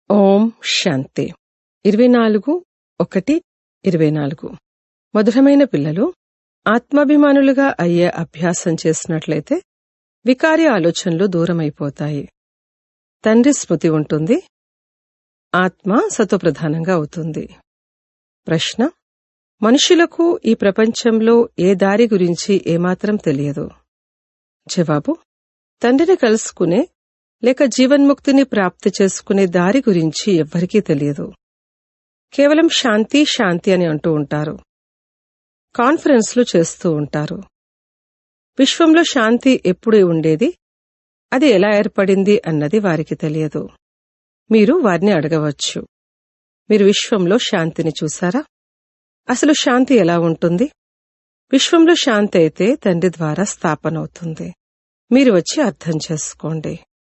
ఓం శాంతి ఇరవై నాలుగు ఒకటి ఇరవై నాలుగు మధురమైన పిల్లలు ఆత్మాభిమానులుగా అయ్యే అభ్యాసం చేసినట్లయితే వికారి ఆలోచనలు దూరమైపోతాయి తండ్రి స్మృతి ఉంటుంది ఆత్మ సత్వప్రధానంగా అవుతుంది ప్రశ్న మనుషులకు ఈ ప్రపంచంలో ఏ దారి గురించి ఏమాత్రం తెలియదు జవాబు తండ్రిని కలుసుకునే లేక జీవన్ముక్తిని ప్రాప్తి చేసుకునే దారి గురించి ఎవ్వరికీ తెలియదు కేవలం శాంతి శాంతి అని అంటూ ఉంటారు కాన్ఫరెన్స్లు చేస్తూ ఉంటారు విశ్వంలో శాంతి ఎప్పుడు ఉండేది అది ఎలా ఏర్పడింది అన్నది వారికి తెలియదు మీరు వారిని అడగవచ్చు మీరు విశ్వంలో శాంతిని చూసారా అసలు శాంతి ఎలా ఉంటుంది విశ్వంలో శాంతి అయితే తండ్రి ద్వారా స్థాపన అవుతుంది మీరు వచ్చి అర్థం చేసుకోండి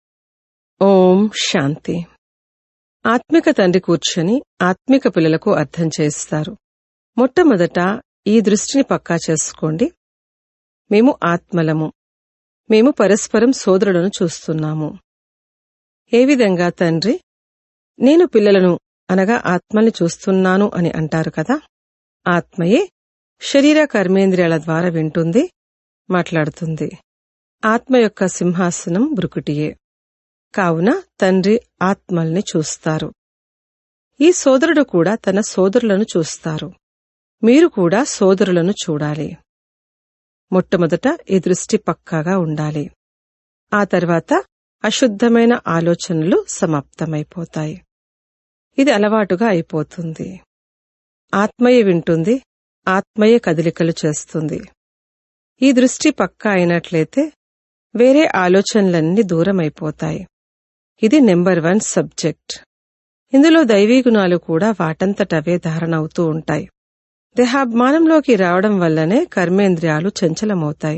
ఓం శాంతి ఆత్మిక తండ్రి కూర్చొని ఆత్మిక పిల్లలకు అర్థం చేస్తారు మొట్టమొదట ఈ దృష్టిని పక్కా చేసుకోండి మేము ఆత్మలము మేము పరస్పరం సోదరులను చూస్తున్నాము ఏ విధంగా తండ్రి నేను పిల్లలను అనగా ఆత్మల్ని చూస్తున్నాను అని అంటారు కదా ఆత్మయే శరీర కర్మేంద్రియాల ద్వారా వింటుంది మాట్లాడుతుంది ఆత్మ యొక్క సింహాసనం బ్రుకుటియే కావున తండ్రి ఆత్మల్ని చూస్తారు ఈ సోదరుడు కూడా తన సోదరులను చూస్తారు మీరు కూడా సోదరులను చూడాలి మొట్టమొదట ఈ దృష్టి పక్కాగా ఉండాలి ఆ తర్వాత అశుద్ధమైన ఆలోచనలు సమాప్తమైపోతాయి ఇది అలవాటుగా అయిపోతుంది ఆత్మయే వింటుంది ఆత్మయే కదలికలు చేస్తుంది ఈ దృష్టి పక్కా అయినట్లయితే వేరే ఆలోచనలన్నీ దూరమైపోతాయి ఇది నెంబర్ వన్ సబ్జెక్ట్ ఇందులో దైవీ గుణాలు కూడా వాటంతటవే ధారణ అవుతూ ఉంటాయి దేహాభిమానంలోకి రావడం వల్లనే కర్మేంద్రియాలు చంచలమవుతాయి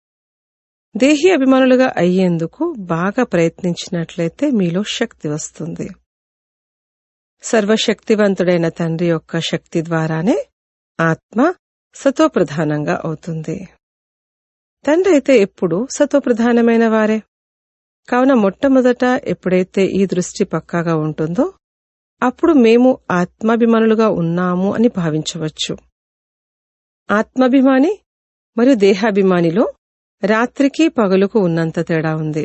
దేహీ అభిమానులుగా అయ్యేందుకు బాగా ప్రయత్నించినట్లయితే మీలో శక్తి వస్తుంది సర్వశక్తివంతుడైన తండ్రి యొక్క శక్తి ద్వారానే ఆత్మ సతోప్రధానంగా అవుతుంది తండ్రి అయితే ఎప్పుడు సతోప్రధానమైన వారే కావున మొట్టమొదట ఎప్పుడైతే ఈ దృష్టి పక్కాగా ఉంటుందో అప్పుడు మేము ఆత్మాభిమానులుగా ఉన్నాము అని భావించవచ్చు ఆత్మాభిమాని మరియు దేహాభిమానిలో రాత్రికి పగలుకు ఉన్నంత తేడా ఉంది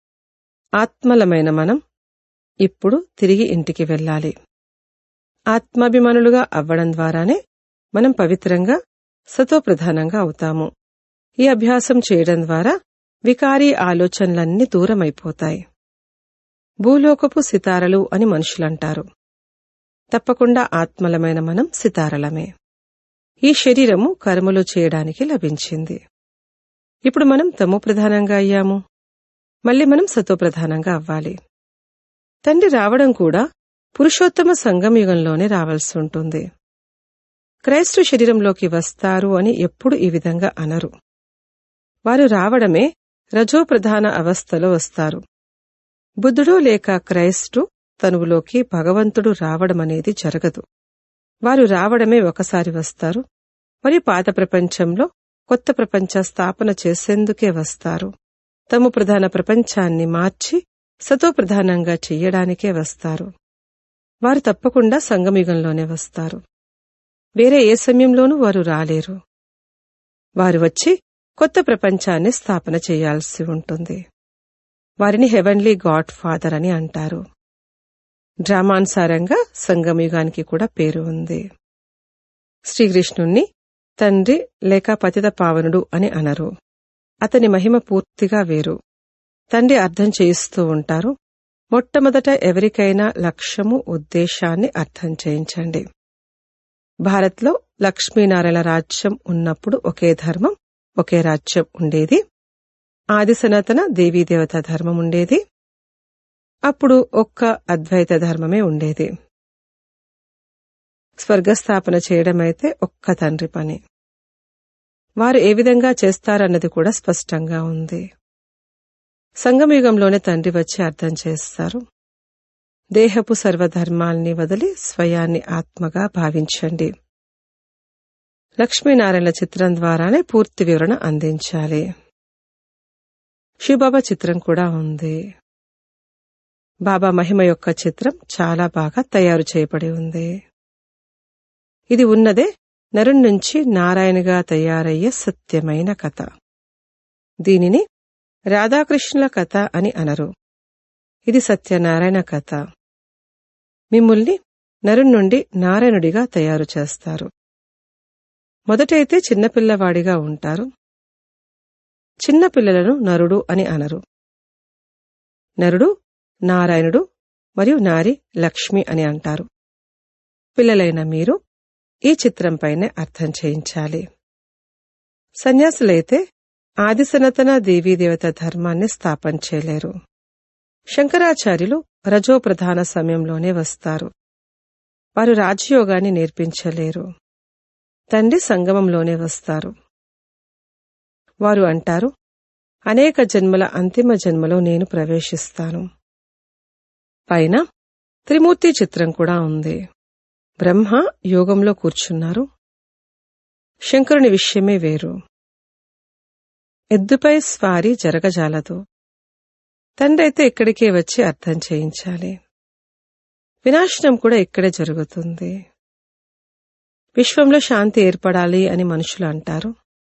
ఆత్మలమైన మనం ఇప్పుడు తిరిగి ఇంటికి వెళ్ళాలి ఆత్మాభిమానులుగా అవ్వడం ద్వారానే మనం పవిత్రంగా సతోప్రధానంగా అవుతాము ఈ అభ్యాసం చేయడం ద్వారా వికారీ ఆలోచనలన్నీ దూరమైపోతాయి భూలోకపు సితారలు అని మనుషులంటారు తప్పకుండా ఆత్మలమైన మనం సితారలమే ఈ శరీరము కర్మలు చేయడానికి లభించింది ఇప్పుడు మనం తమో ప్రధానంగా అయ్యాము మళ్ళీ మనం సతోప్రధానంగా అవ్వాలి తండ్రి రావడం కూడా పురుషోత్తమ సంగమయుగంలోనే రావాల్సి ఉంటుంది క్రైస్తవ శరీరంలోకి వస్తారు అని ఎప్పుడు ఈ విధంగా అనరు వారు రావడమే రజోప్రధాన అవస్థలో వస్తారు బుద్ధుడు లేక క్రైస్టు తనువులోకి భగవంతుడు రావడమనేది జరగదు వారు రావడమే ఒకసారి వస్తారు మరియు పాత ప్రపంచంలో కొత్త ప్రపంచ స్థాపన చేసేందుకే వస్తారు తమ ప్రధాన ప్రపంచాన్ని మార్చి సతోప్రధానంగా చెయ్యడానికే వస్తారు వారు తప్పకుండా సంగమయుగంలోనే వస్తారు వేరే ఏ సమయంలోనూ వారు రాలేరు వారు వచ్చి కొత్త ప్రపంచాన్ని స్థాపన చేయాల్సి ఉంటుంది వారిని హెవెన్లీ గాడ్ ఫాదర్ అని అంటారు డ్రామానుసారంగా సంగమయుగానికి కూడా పేరు ఉంది శ్రీకృష్ణుణ్ణి తండ్రి లేక పతిత పావనుడు అని అనరు అతని మహిమ పూర్తిగా వేరు తండ్రి అర్థం చేయిస్తూ ఉంటారు మొట్టమొదట ఎవరికైనా లక్ష్యము ఉద్దేశాన్ని అర్థం చేయించండి భారత్లో లక్ష్మీనారాయణ రాజ్యం ఉన్నప్పుడు ఒకే ధర్మం ఒకే రాజ్యం ఉండేది ఆది సనాతన దేవీదేవత ధర్మం ఉండేది అప్పుడు ఒక్క అద్వైత ధర్మమే ఉండేది స్వర్గస్థాపన చేయడమైతే ఒక్క తండ్రి పని వారు ఏ విధంగా చేస్తారన్నది కూడా స్పష్టంగా ఉంది సంగమయుగంలోనే తండ్రి వచ్చి అర్థం చేస్తారు దేహపు సర్వధర్మాల్ని వదిలి స్వయాన్ని ఆత్మగా భావించండి లక్ష్మీనారాయణ చిత్రం ద్వారానే పూర్తి వివరణ అందించాలి శివబాబా చిత్రం కూడా ఉంది బాబా మహిమ యొక్క చిత్రం చాలా బాగా తయారు చేయబడి ఉంది ఇది ఉన్నదే నరుని నుంచి నారాయణగా తయారయ్యే సత్యమైన కథ దీనిని రాధాకృష్ణుల కథ అని అనరు ఇది సత్యనారాయణ కథ మిమ్ముల్ని నరుని నుండి నారాయణుడిగా తయారు చేస్తారు మొదటైతే చిన్నపిల్లవాడిగా ఉంటారు చిన్నపిల్లలను నరుడు అని అనరు నరుడు నారాయణుడు మరియు నారి లక్ష్మి అని అంటారు పిల్లలైన మీరు ఈ చిత్రంపైనే అర్థం చేయించాలి సన్యాసులైతే ఆది సనాతన దేవీదేవత ధర్మాన్ని స్థాపన చేయలేరు శంకరాచార్యులు రజోప్రధాన సమయంలోనే వస్తారు వారు రాజయోగాన్ని నేర్పించలేరు తండ్రి సంగమంలోనే వస్తారు వారు అంటారు అనేక జన్మల అంతిమ జన్మలో నేను ప్రవేశిస్తాను పైన త్రిమూర్తి చిత్రం కూడా ఉంది బ్రహ్మ యోగంలో కూర్చున్నారు శంకరుని విషయమే వేరు ఎద్దుపై స్వారీ జరగజాలదు తండ్రైతే ఇక్కడికే వచ్చి అర్థం చేయించాలి వినాశనం కూడా ఇక్కడే జరుగుతుంది విశ్వంలో శాంతి ఏర్పడాలి అని మనుషులు అంటారు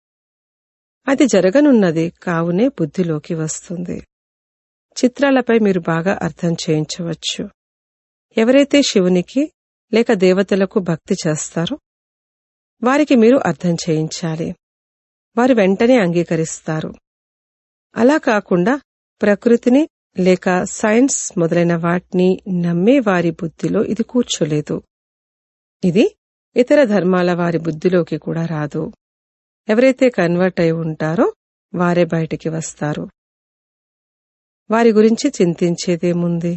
అది జరగనున్నది కావునే బుద్ధిలోకి వస్తుంది చిత్రాలపై మీరు బాగా అర్థం చేయించవచ్చు ఎవరైతే శివునికి లేక దేవతలకు భక్తి చేస్తారో వారికి మీరు అర్థం చేయించాలి వారు వెంటనే అంగీకరిస్తారు అలా కాకుండా ప్రకృతిని లేక సైన్స్ మొదలైన వాటిని నమ్మే వారి బుద్ధిలో ఇది కూర్చోలేదు ఇది ఇతర ధర్మాల వారి బుద్ధిలోకి కూడా రాదు ఎవరైతే కన్వర్ట్ అయి ఉంటారో వారే బయటికి వస్తారు వారి గురించి చింతించేదేముంది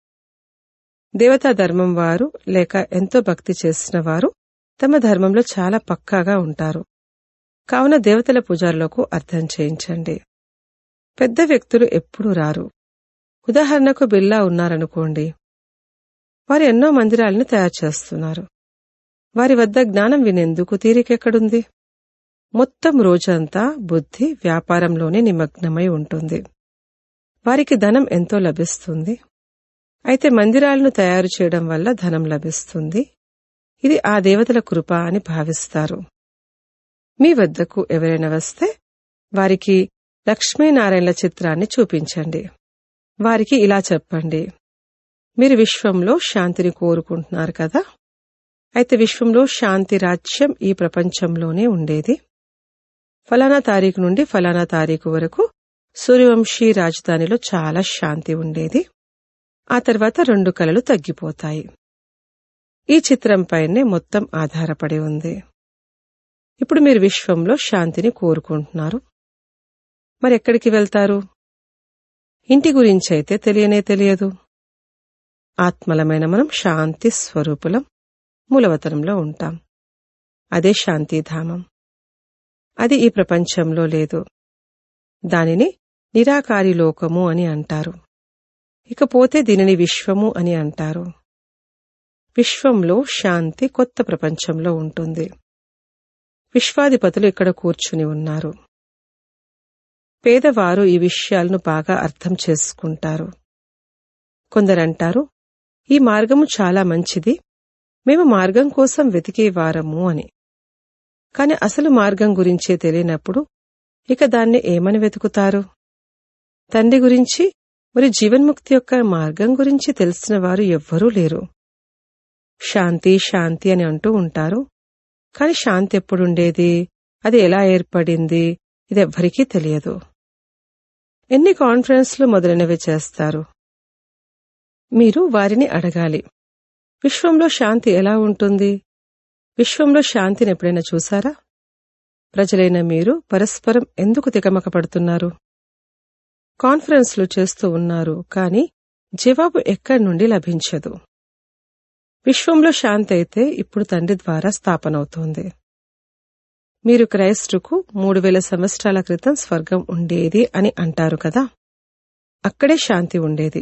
దేవతా ధర్మం వారు లేక ఎంతో భక్తి చేసిన వారు తమ ధర్మంలో చాలా పక్కాగా ఉంటారు కావున దేవతల పూజారులకు అర్థం చేయించండి పెద్ద వ్యక్తులు ఎప్పుడూ రారు ఉదాహరణకు బిల్లా ఉన్నారనుకోండి వారు ఎన్నో మందిరాలను తయారు చేస్తున్నారు వారి వద్ద జ్ఞానం వినేందుకు తీరికెక్కడుంది మొత్తం రోజంతా బుద్ధి వ్యాపారంలోనే నిమగ్నమై ఉంటుంది వారికి ధనం ఎంతో లభిస్తుంది అయితే మందిరాలను తయారు చేయడం వల్ల ధనం లభిస్తుంది ఇది ఆ దేవతల కృప అని భావిస్తారు మీ వద్దకు ఎవరైనా వస్తే వారికి లక్ష్మీనారాయణల చిత్రాన్ని చూపించండి వారికి ఇలా చెప్పండి మీరు విశ్వంలో శాంతిని కోరుకుంటున్నారు కదా అయితే విశ్వంలో శాంతి రాజ్యం ఈ ప్రపంచంలోనే ఉండేది ఫలానా తారీఖు నుండి ఫలానా తారీఖు వరకు సూర్యవంశీ రాజధానిలో చాలా శాంతి ఉండేది ఆ తర్వాత రెండు కలలు తగ్గిపోతాయి ఈ చిత్రంపైనే మొత్తం ఆధారపడి ఉంది ఇప్పుడు మీరు విశ్వంలో శాంతిని కోరుకుంటున్నారు మరి ఎక్కడికి వెళ్తారు ఇంటి గురించి అయితే తెలియనే తెలియదు ఆత్మలమైన మనం శాంతి స్వరూపులం మూలవతనంలో ఉంటాం అదే శాంతిధామం అది ఈ ప్రపంచంలో లేదు దానిని నిరాకారి లోకము అని అంటారు ఇకపోతే దీనిని విశ్వము అని అంటారు విశ్వంలో శాంతి కొత్త ప్రపంచంలో ఉంటుంది విశ్వాధిపతులు ఇక్కడ కూర్చుని ఉన్నారు పేదవారు ఈ విషయాలను బాగా అర్థం చేసుకుంటారు కొందరంటారు ఈ మార్గము చాలా మంచిది మేము మార్గం కోసం వెతికేవారము అని కాని అసలు మార్గం గురించే తెలియనప్పుడు ఇక దాన్ని ఏమని వెతుకుతారు తండ్రి గురించి మరి జీవన్ముక్తి యొక్క మార్గం గురించి తెలిసిన వారు ఎవ్వరూ లేరు శాంతి శాంతి అని అంటూ ఉంటారు కాని శాంతి ఎప్పుడుండేది అది ఎలా ఏర్పడింది ఇది ఎవ్వరికీ తెలియదు ఎన్ని కాన్ఫరెన్స్లు మొదలైనవి చేస్తారు మీరు వారిని అడగాలి విశ్వంలో శాంతి ఎలా ఉంటుంది విశ్వంలో శాంతిని ఎప్పుడైనా చూసారా ప్రజలైన మీరు పరస్పరం ఎందుకు తికమక పడుతున్నారు కాన్ఫరెన్స్లు చేస్తూ ఉన్నారు కాని జవాబు ఎక్కడి నుండి లభించదు విశ్వంలో శాంతి అయితే ఇప్పుడు తండ్రి ద్వారా స్థాపనవుతోంది మీరు క్రైస్తుకు మూడు వేల సంవత్సరాల క్రితం స్వర్గం ఉండేది అని అంటారు కదా అక్కడే శాంతి ఉండేది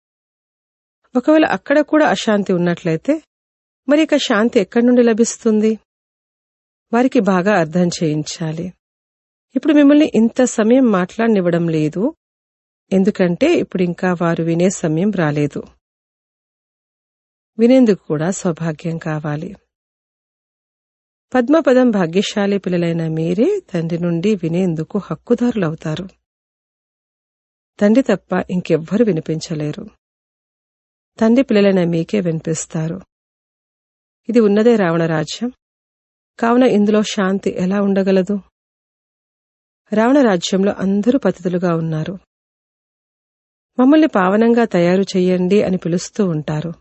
ఒకవేళ అక్కడ కూడా అశాంతి ఉన్నట్లయితే మరి ఇక శాంతి ఎక్కడి నుండి లభిస్తుంది వారికి బాగా అర్థం చేయించాలి ఇప్పుడు మిమ్మల్ని ఇంత సమయం మాట్లాడనివ్వడం లేదు ఎందుకంటే ఇప్పుడు ఇంకా వారు వినే సమయం రాలేదు వినేందుకు కూడా సౌభాగ్యం కావాలి పద్మపదం భాగ్యశాలి పిల్లలైన మీరే తండ్రి నుండి వినేందుకు హక్కుదారులవుతారు తండ్రి తప్ప ఇంకెవ్వరు వినిపించలేరు తండ్రి పిల్లలైన మీకే వినిపిస్తారు ఇది ఉన్నదే రావణ రాజ్యం కావున ఇందులో శాంతి ఎలా ఉండగలదు రావణ రాజ్యంలో అందరూ పతితులుగా ఉన్నారు మమ్మల్ని పావనంగా తయారు చెయ్యండి అని పిలుస్తూ ఉంటారు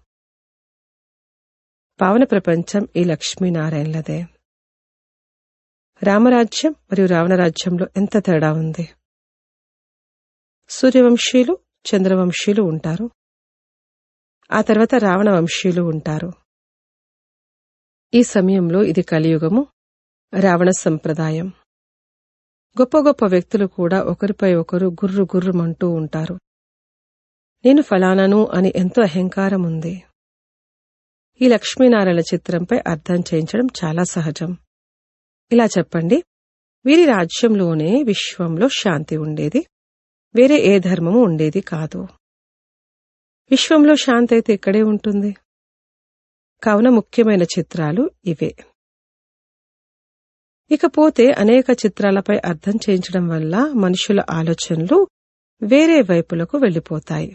పావన ప్రపంచం ఈ లక్ష్మీనారాయణలదే రామరాజ్యం మరియు రావణరాజ్యంలో ఎంత తేడా ఉంది సూర్యవంశీయులు చంద్రవంశీయులు ఉంటారు ఆ తర్వాత రావణ వంశీయులు ఉంటారు ఈ సమయంలో ఇది కలియుగము రావణ సంప్రదాయం గొప్ప గొప్ప వ్యక్తులు కూడా ఒకరిపై ఒకరు గుర్రు గుర్రుమంటూ ఉంటారు నేను ఫలానాను అని ఎంతో అహంకారం ఉంది ఈ లక్ష్మీనారాయణ చిత్రంపై అర్థం చేయించడం చాలా సహజం ఇలా చెప్పండి వీరి రాజ్యంలోనే విశ్వంలో శాంతి ఉండేది వేరే ఏ ధర్మము ఉండేది కాదు విశ్వంలో శాంతి అయితే ఇక్కడే ఉంటుంది కావున ముఖ్యమైన చిత్రాలు ఇవే ఇకపోతే అనేక చిత్రాలపై అర్థం చేయించడం వల్ల మనుషుల ఆలోచనలు వేరే వైపులకు వెళ్ళిపోతాయి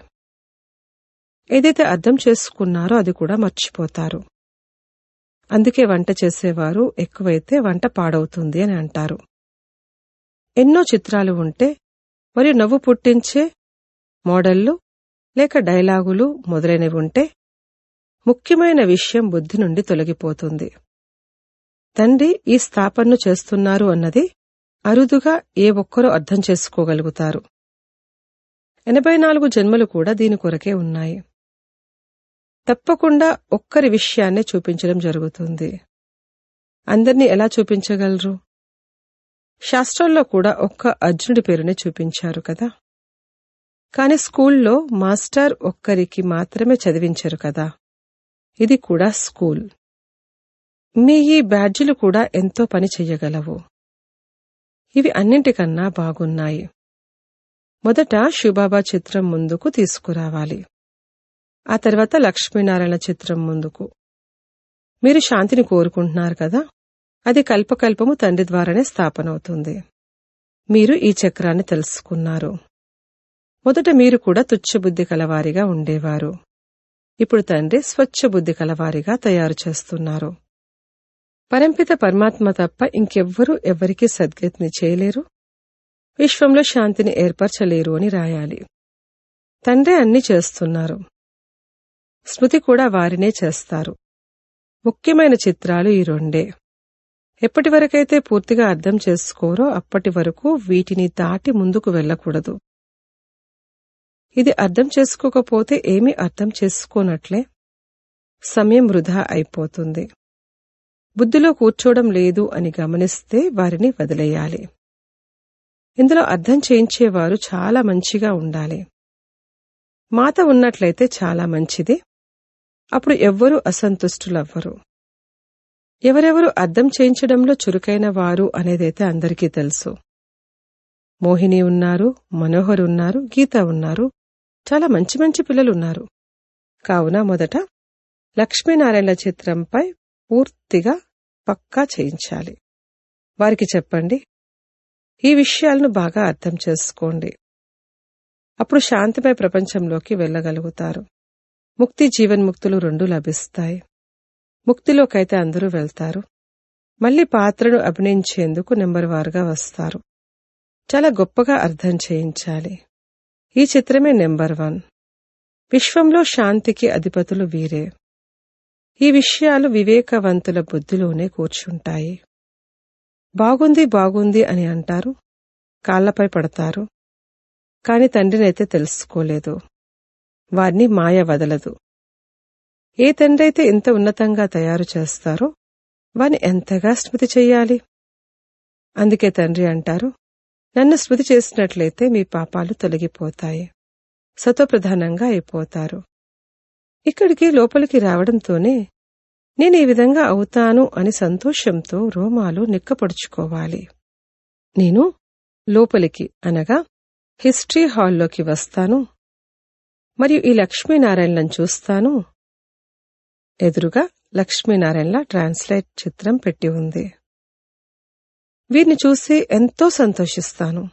ఏదైతే అర్థం చేసుకున్నారో అది కూడా మర్చిపోతారు అందుకే వంట చేసేవారు ఎక్కువైతే వంట పాడవుతుంది అని అంటారు ఎన్నో చిత్రాలు ఉంటే మరియు నవ్వు పుట్టించే మోడళ్లు లేక డైలాగులు మొదలైనవి ఉంటే ముఖ్యమైన విషయం బుద్ధి నుండి తొలగిపోతుంది తండ్రి ఈ స్థాపనను చేస్తున్నారు అన్నది అరుదుగా ఏ ఒక్కరూ అర్థం చేసుకోగలుగుతారు ఎనభై నాలుగు జన్మలు కూడా దీని కొరకే ఉన్నాయి తప్పకుండా ఒక్కరి విషయాన్నే చూపించడం జరుగుతుంది అందర్నీ ఎలా చూపించగలరు శాస్త్రాల్లో కూడా ఒక్క అర్జునుడి పేరునే చూపించారు కదా కాని స్కూల్లో మాస్టర్ ఒక్కరికి మాత్రమే చదివించారు కదా ఇది కూడా స్కూల్ మీ ఈ బ్యాడ్జీలు కూడా ఎంతో పని చెయ్యగలవు ఇవి అన్నింటికన్నా బాగున్నాయి మొదట శివబాబా చిత్రం ముందుకు తీసుకురావాలి ఆ తర్వాత లక్ష్మీనారాయణ చిత్రం ముందుకు మీరు శాంతిని కోరుకుంటున్నారు కదా అది కల్పకల్పము తండ్రి ద్వారానే స్థాపనవుతుంది మీరు ఈ చక్రాన్ని తెలుసుకున్నారు మొదట మీరు కూడా తుచ్చబుద్ధి కలవారిగా ఉండేవారు ఇప్పుడు తండ్రి స్వచ్ఛ బుద్ధి కలవారిగా తయారు చేస్తున్నారు పరంపిత పరమాత్మ తప్ప ఇంకెవ్వరూ ఎవ్వరికీ సద్గతిని చేయలేరు విశ్వంలో శాంతిని ఏర్పరచలేరు అని రాయాలి తండ్రే అన్ని చేస్తున్నారు స్మృతి కూడా వారినే చేస్తారు ముఖ్యమైన చిత్రాలు ఈ రెండే ఎప్పటి వరకైతే పూర్తిగా అర్థం చేసుకోరో అప్పటి వరకు వీటిని దాటి ముందుకు వెళ్ళకూడదు ఇది అర్థం చేసుకోకపోతే ఏమీ అర్థం చేసుకోనట్లే సమయం వృధా అయిపోతుంది బుద్ధిలో కూర్చోవడం లేదు అని గమనిస్తే వారిని వదిలేయాలి ఇందులో అర్థం చేయించేవారు చాలా మంచిగా ఉండాలి మాత ఉన్నట్లయితే చాలా మంచిది అప్పుడు ఎవ్వరూ అసంతుష్టులవ్వరు ఎవరెవరు అర్థం చేయించడంలో చురుకైన వారు అనేదైతే అందరికీ తెలుసు మోహిని ఉన్నారు మనోహర్ ఉన్నారు గీత ఉన్నారు చాలా మంచి మంచి పిల్లలున్నారు కావున మొదట లక్ష్మీనారాయణ చిత్రంపై పూర్తిగా పక్కా చేయించాలి వారికి చెప్పండి ఈ విషయాలను బాగా అర్థం చేసుకోండి అప్పుడు శాంతిమయ ప్రపంచంలోకి వెళ్ళగలుగుతారు ముక్తి జీవన్ముక్తులు రెండూ లభిస్తాయి ముక్తిలోకైతే అందరూ వెళ్తారు మళ్లీ పాత్రను అభినయించేందుకు నెంబర్ వారుగా వస్తారు చాలా గొప్పగా అర్థం చేయించాలి ఈ చిత్రమే నెంబర్ వన్ విశ్వంలో శాంతికి అధిపతులు వీరే ఈ విషయాలు వివేకవంతుల బుద్ధిలోనే కూర్చుంటాయి బాగుంది బాగుంది అని అంటారు కాళ్లపై పడతారు కాని తండ్రినైతే తెలుసుకోలేదు వారిని మాయ వదలదు ఏ తండ్రి అయితే ఇంత ఉన్నతంగా తయారు చేస్తారో వారిని ఎంతగా స్మృతి చెయ్యాలి అందుకే తండ్రి అంటారు నన్ను స్మృతి చేసినట్లయితే మీ పాపాలు తొలగిపోతాయి సతోప్రధానంగా అయిపోతారు ఇక్కడికి లోపలికి రావడంతోనే నేను ఈ విధంగా అవుతాను అని సంతోషంతో రోమాలు నిక్కపడుచుకోవాలి నేను లోపలికి అనగా హిస్టరీ హాల్లోకి వస్తాను మరియు ఈ లక్ష్మీనారాయణలను చూస్తాను ఎదురుగా లక్ష్మీనారాయణల ట్రాన్స్లేట్ చిత్రం పెట్టి ఉంది వీరిని చూసి ఎంతో సంతోషిస్తాను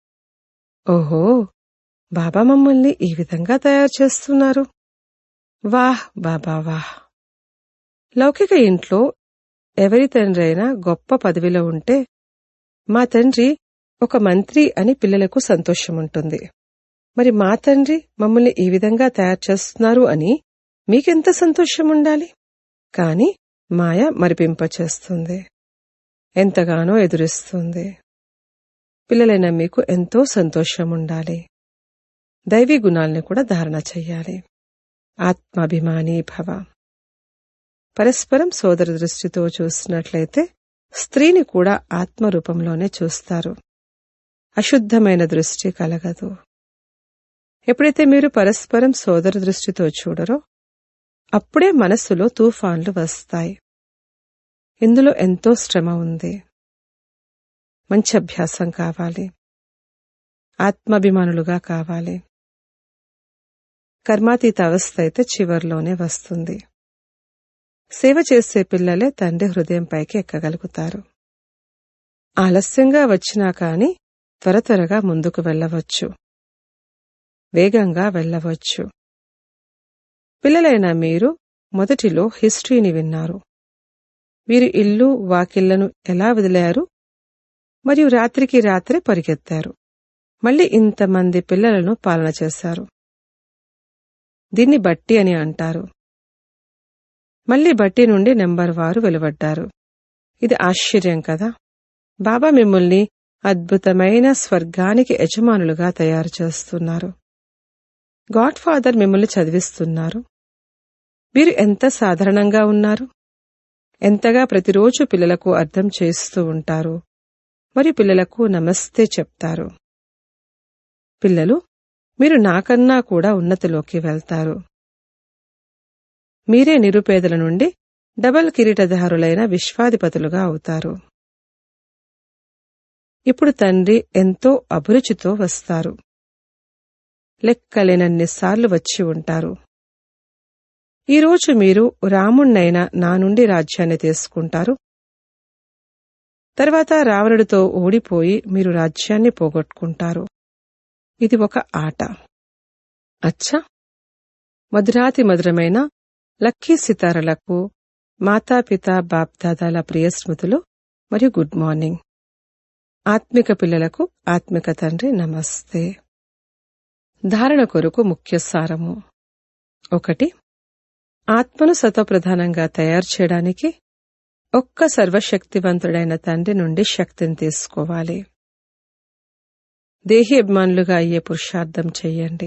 ఓహో బాబా మమ్మల్ని ఈ విధంగా తయారు చేస్తున్నారు వాహ్ బాబా వాహ్ లౌకిక ఇంట్లో ఎవరి తండ్రి అయినా గొప్ప పదవిలో ఉంటే మా తండ్రి ఒక మంత్రి అని పిల్లలకు సంతోషం ఉంటుంది మరి మా తండ్రి మమ్మల్ని ఈ విధంగా తయారు చేస్తున్నారు అని మీకెంత సంతోషం ఉండాలి కాని మాయ మరిపింపచేస్తుంది ఎంతగానో ఎదురిస్తుంది పిల్లలైన మీకు ఎంతో సంతోషం ఉండాలి దైవీ గుణాల్ని కూడా ధారణ చెయ్యాలి ఆత్మాభిమాని భవ పరస్పరం సోదర దృష్టితో చూసినట్లయితే స్త్రీని కూడా ఆత్మరూపంలోనే చూస్తారు అశుద్ధమైన దృష్టి కలగదు ఎప్పుడైతే మీరు పరస్పరం సోదర దృష్టితో చూడరో అప్పుడే మనస్సులో తుఫాన్లు వస్తాయి ఇందులో ఎంతో శ్రమ ఉంది మంచి అభ్యాసం కావాలి ఆత్మాభిమానులుగా కావాలి కర్మాతీత అవస్థ అయితే చివర్లోనే వస్తుంది సేవ చేసే పిల్లలే తండ్రి హృదయంపైకి ఎక్కగలుగుతారు ఆలస్యంగా వచ్చినా కాని త్వర త్వరగా ముందుకు వెళ్ళవచ్చు వేగంగా వెళ్ళవచ్చు పిల్లలైన మీరు మొదటిలో హిస్టరీని విన్నారు వీరు ఇల్లు వాకిళ్లను ఎలా వదిలారు మరియు రాత్రికి రాత్రి పరిగెత్తారు మళ్ళీ ఇంతమంది పిల్లలను పాలన చేశారు దీన్ని బట్టి అని అంటారు మళ్ళీ బట్టి నుండి నెంబర్ వారు వెలువడ్డారు ఇది ఆశ్చర్యం కదా బాబా మిమ్మల్ని అద్భుతమైన స్వర్గానికి యజమానులుగా తయారు చేస్తున్నారు గాడ్ ఫాదర్ మిమ్మల్ని చదివిస్తున్నారు మీరు ఎంత సాధారణంగా ఉన్నారు ఎంతగా ప్రతిరోజు పిల్లలకు అర్థం చేస్తూ ఉంటారు మరియు పిల్లలకు నమస్తే చెప్తారు పిల్లలు మీరు నాకన్నా కూడా ఉన్నతిలోకి వెళ్తారు మీరే నిరుపేదల నుండి డబల్ కిరీటధారులైన విశ్వాధిపతులుగా అవుతారు ఇప్పుడు తండ్రి ఎంతో అభిరుచితో వస్తారు లెక్కలేనన్నిసార్లు వచ్చి ఉంటారు ఈరోజు మీరు రాముణ్ణైనా నా నుండి రాజ్యాన్ని తీసుకుంటారు తర్వాత రావణుడితో ఓడిపోయి మీరు రాజ్యాన్ని పోగొట్టుకుంటారు ఇది ఒక ఆట అచ్చా మధురాతి మధురమైన లక్కీ సితారలకు మాతాపిత బాప్దాదాల ప్రియ స్మృతులు మరియు గుడ్ మార్నింగ్ ఆత్మిక పిల్లలకు ఆత్మిక తండ్రి నమస్తే ధారణ కొరకు ముఖ్య సారము ఒకటి ఆత్మను సతోప్రధానంగా తయారు చేయడానికి ఒక్క సర్వశక్తివంతుడైన తండ్రి నుండి శక్తిని తీసుకోవాలి దేహి అభిమానులుగా అయ్యే పురుషార్థం చెయ్యండి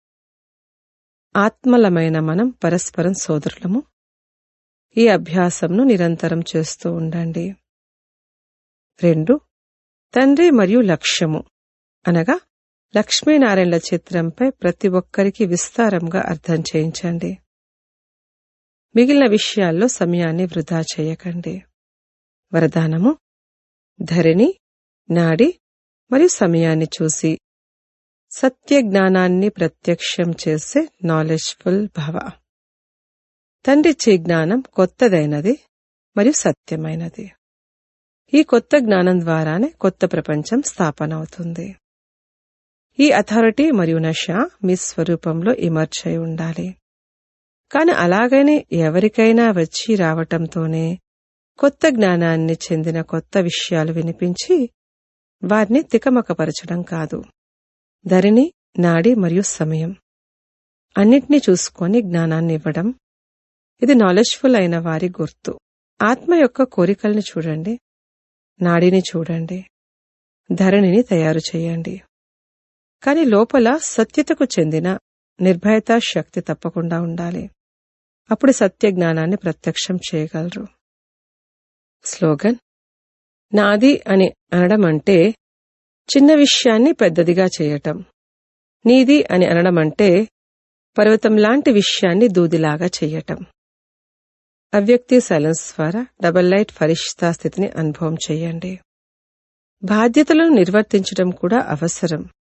ఆత్మలమైన మనం పరస్పరం సోదరులము ఈ అభ్యాసంను నిరంతరం చేస్తూ ఉండండి రెండు తండ్రి మరియు లక్ష్యము అనగా లక్ష్మీనారాయణల చిత్రంపై ప్రతి ఒక్కరికి విస్తారంగా అర్థం చేయించండి మిగిలిన విషయాల్లో సమయాన్ని వృధా చేయకండి వరదానము ధరిణి నాడి మరియు సమయాన్ని చూసి సత్య జ్ఞానాన్ని ప్రత్యక్షం చేసే నాలెడ్జ్ఫుల్ భవ తండ్రిచ్చే జ్ఞానం కొత్తదైనది మరియు సత్యమైనది ఈ కొత్త జ్ఞానం ద్వారానే కొత్త ప్రపంచం స్థాపన అవుతుంది ఈ అథారిటీ మరియు నష మీ స్వరూపంలో ఇమర్చ్ అయి ఉండాలి కాని అలాగని ఎవరికైనా వచ్చి రావటంతోనే కొత్త జ్ఞానాన్ని చెందిన కొత్త విషయాలు వినిపించి వారిని తికమకపరచడం కాదు ధరిని నాడి మరియు సమయం అన్నిటినీ చూసుకొని జ్ఞానాన్ని ఇవ్వడం ఇది నాలెడ్జ్ఫుల్ అయిన వారి గుర్తు ఆత్మ యొక్క కోరికల్ని చూడండి నాడిని చూడండి ధరణిని తయారు చేయండి కాని లోపల సత్యతకు చెందిన నిర్భయత శక్తి తప్పకుండా ఉండాలి అప్పుడు సత్య జ్ఞానాన్ని ప్రత్యక్షం చేయగలరు స్లోగన్ నాది అని అనడం అంటే చిన్న విషయాన్ని పెద్దదిగా చేయటం నీది అని అనడం అంటే పర్వతం లాంటి విషయాన్ని దూదిలాగా చెయ్యటం అవ్యక్తి సైలెన్స్ ద్వారా డబల్ లైట్ ఫరిష్తా స్థితిని అనుభవం చేయండి బాధ్యతలను నిర్వర్తించడం కూడా అవసరం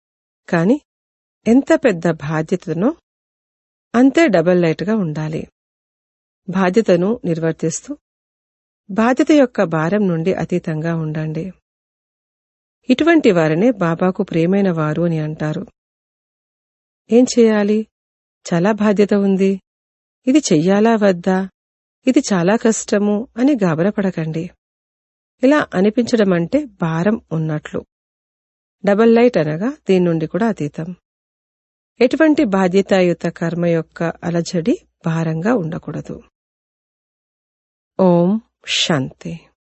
కాని ఎంత పెద్ద బాధ్యతనో అంతే డబల్ లైట్గా ఉండాలి బాధ్యతను నిర్వర్తిస్తూ బాధ్యత యొక్క భారం నుండి అతీతంగా ఉండండి ఇటువంటి వారినే బాబాకు ప్రియమైన వారు అని అంటారు ఏం చేయాలి చాలా బాధ్యత ఉంది ఇది చెయ్యాలా వద్దా ఇది చాలా కష్టము అని గాబరపడకండి ఇలా అనిపించడం అంటే భారం ఉన్నట్లు డబల్ లైట్ అనగా దీని నుండి కూడా అతీతం ఎటువంటి బాధ్యతాయుత కర్మ యొక్క అలజడి భారంగా ఉండకూడదు ఓం శాంతి